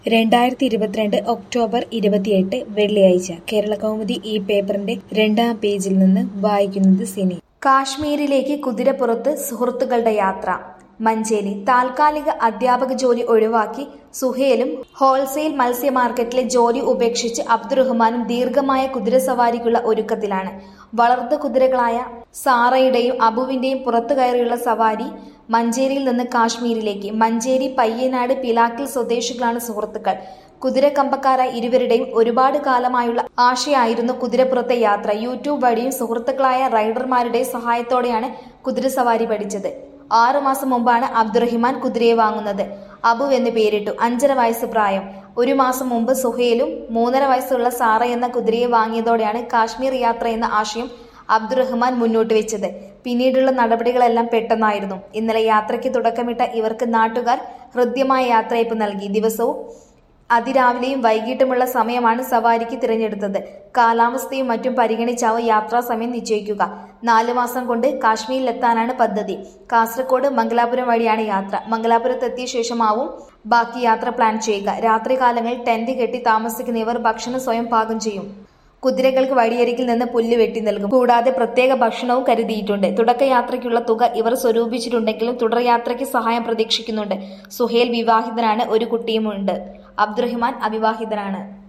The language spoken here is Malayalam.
രണ്ടായിരത്തി ഇരുപത്തിരണ്ട് ഒക്ടോബർ ഇരുപത്തിയെട്ട് വെള്ളിയാഴ്ച കേരളകൗമുദി ഈ പേപ്പറിന്റെ രണ്ടാം പേജിൽ നിന്ന് വായിക്കുന്നത് സിനി കാശ്മീരിലേക്ക് കുതിരപ്പുറത്ത് സുഹൃത്തുക്കളുടെ യാത്ര മഞ്ചേരി താൽക്കാലിക അധ്യാപക ജോലി ഒഴിവാക്കി സുഹേലും ഹോൾസെയിൽ മത്സ്യ മാർക്കറ്റിലെ ജോലി ഉപേക്ഷിച്ച് അബ്ദുറഹ്മാനും ദീർഘമായ കുതിരസവാരിക്കുള്ള ഒരുക്കത്തിലാണ് വളർത്തു കുതിരകളായ സാറയുടെയും അബുവിന്റെയും പുറത്തു കയറിയുള്ള സവാരി മഞ്ചേരിയിൽ നിന്ന് കാശ്മീരിലേക്ക് മഞ്ചേരി പയ്യനാട് പിലാക്കിൽ സ്വദേശികളാണ് സുഹൃത്തുക്കൾ കുതിരക്കമ്പക്കാരായ ഇരുവരുടെയും ഒരുപാട് കാലമായുള്ള ആശയായിരുന്നു കുതിരപ്പുറത്തെ യാത്ര യൂട്യൂബ് വഴിയും സുഹൃത്തുക്കളായ റൈഡർമാരുടെ സഹായത്തോടെയാണ് കുതിരസവാരി പഠിച്ചത് ആറു മാസം മുമ്പാണ് അബ്ദുറഹിമാൻ കുതിരയെ വാങ്ങുന്നത് അബു എന്ന് പേരിട്ടു അഞ്ചര വയസ്സ് പ്രായം ഒരു മാസം മുമ്പ് സുഹേലും മൂന്നര വയസ്സുള്ള സാറ എന്ന കുതിരയെ വാങ്ങിയതോടെയാണ് കാശ്മീർ യാത്ര എന്ന ആശയം അബ്ദുറഹ്മാൻ മുന്നോട്ട് വെച്ചത് പിന്നീടുള്ള നടപടികളെല്ലാം പെട്ടെന്നായിരുന്നു ഇന്നലെ യാത്രയ്ക്ക് തുടക്കമിട്ട ഇവർക്ക് നാട്ടുകാർ ഹൃദ്യമായ യാത്രയപ്പ് നൽകി ദിവസവും അതിരാവിലെയും വൈകിട്ടുമുള്ള സമയമാണ് സവാരിക്ക് തിരഞ്ഞെടുത്തത് കാലാവസ്ഥയും മറ്റും പരിഗണിച്ചാവും യാത്രാ സമയം നിശ്ചയിക്കുക നാലു മാസം കൊണ്ട് കാശ്മീരിലെത്താനാണ് പദ്ധതി കാസർഗോഡ് മംഗലാപുരം വഴിയാണ് യാത്ര മംഗലാപുരത്തെത്തിയ ശേഷമാവും ബാക്കി യാത്ര പ്ലാൻ ചെയ്യുക രാത്രികാലങ്ങളിൽ ടെന്റ് കെട്ടി താമസിക്കുന്നവർ ഭക്ഷണം സ്വയം പാകം ചെയ്യും കുതിരകൾക്ക് വഴിയരികിൽ നിന്ന് പുല്ല് വെട്ടി നൽകും കൂടാതെ പ്രത്യേക ഭക്ഷണവും കരുതിയിട്ടുണ്ട് തുടക്കയാത്രയ്ക്കുള്ള തുക ഇവർ സ്വരൂപിച്ചിട്ടുണ്ടെങ്കിലും തുടർയാത്രയ്ക്ക് സഹായം പ്രതീക്ഷിക്കുന്നുണ്ട് സുഹേൽ വിവാഹിതനാണ് ഒരു കുട്ടിയുമുണ്ട് അബ്ദുറഹിമാൻ അവിവാഹിതനാണ്